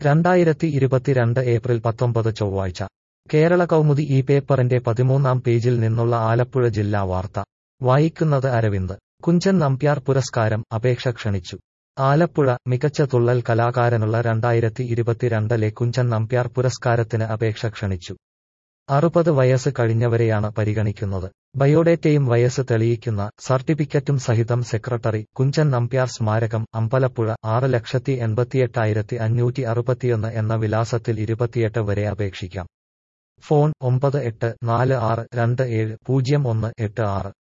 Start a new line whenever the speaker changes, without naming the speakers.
രണ്ടായിരത്തി ഇരുപത്തിരണ്ട് ഏപ്രിൽ പത്തൊമ്പത് ചൊവ്വാഴ്ച കേരള കൗമുദി ഈ പേപ്പറിന്റെ പതിമൂന്നാം പേജിൽ നിന്നുള്ള ആലപ്പുഴ ജില്ലാ വാർത്ത വായിക്കുന്നത് അരവിന്ദ് കുഞ്ചൻ നമ്പ്യാർ പുരസ്കാരം അപേക്ഷ ക്ഷണിച്ചു ആലപ്പുഴ മികച്ച തുള്ളൽ കലാകാരനുള്ള രണ്ടായിരത്തി ഇരുപത്തിരണ്ടിലെ കുഞ്ചൻ നമ്പ്യാർ പുരസ്കാരത്തിന് അപേക്ഷ ക്ഷണിച്ചു അറുപത് വയസ്സ് കഴിഞ്ഞവരെയാണ് പരിഗണിക്കുന്നത് ബയോഡേറ്റയും വയസ്സ് തെളിയിക്കുന്ന സർട്ടിഫിക്കറ്റും സഹിതം സെക്രട്ടറി കുഞ്ചൻ നമ്പ്യാർ സ്മാരകം അമ്പലപ്പുഴ ആറ് ലക്ഷത്തി എൺപത്തിയെട്ടായിരത്തി അഞ്ഞൂറ്റി അറുപത്തിയൊന്ന് എന്ന വിലാസത്തിൽ ഇരുപത്തിയെട്ട് വരെ അപേക്ഷിക്കാം ഫോൺ ഒമ്പത് എട്ട് നാല് ആറ് രണ്ട് ഏഴ് പൂജ്യം ഒന്ന് എട്ട് ആറ്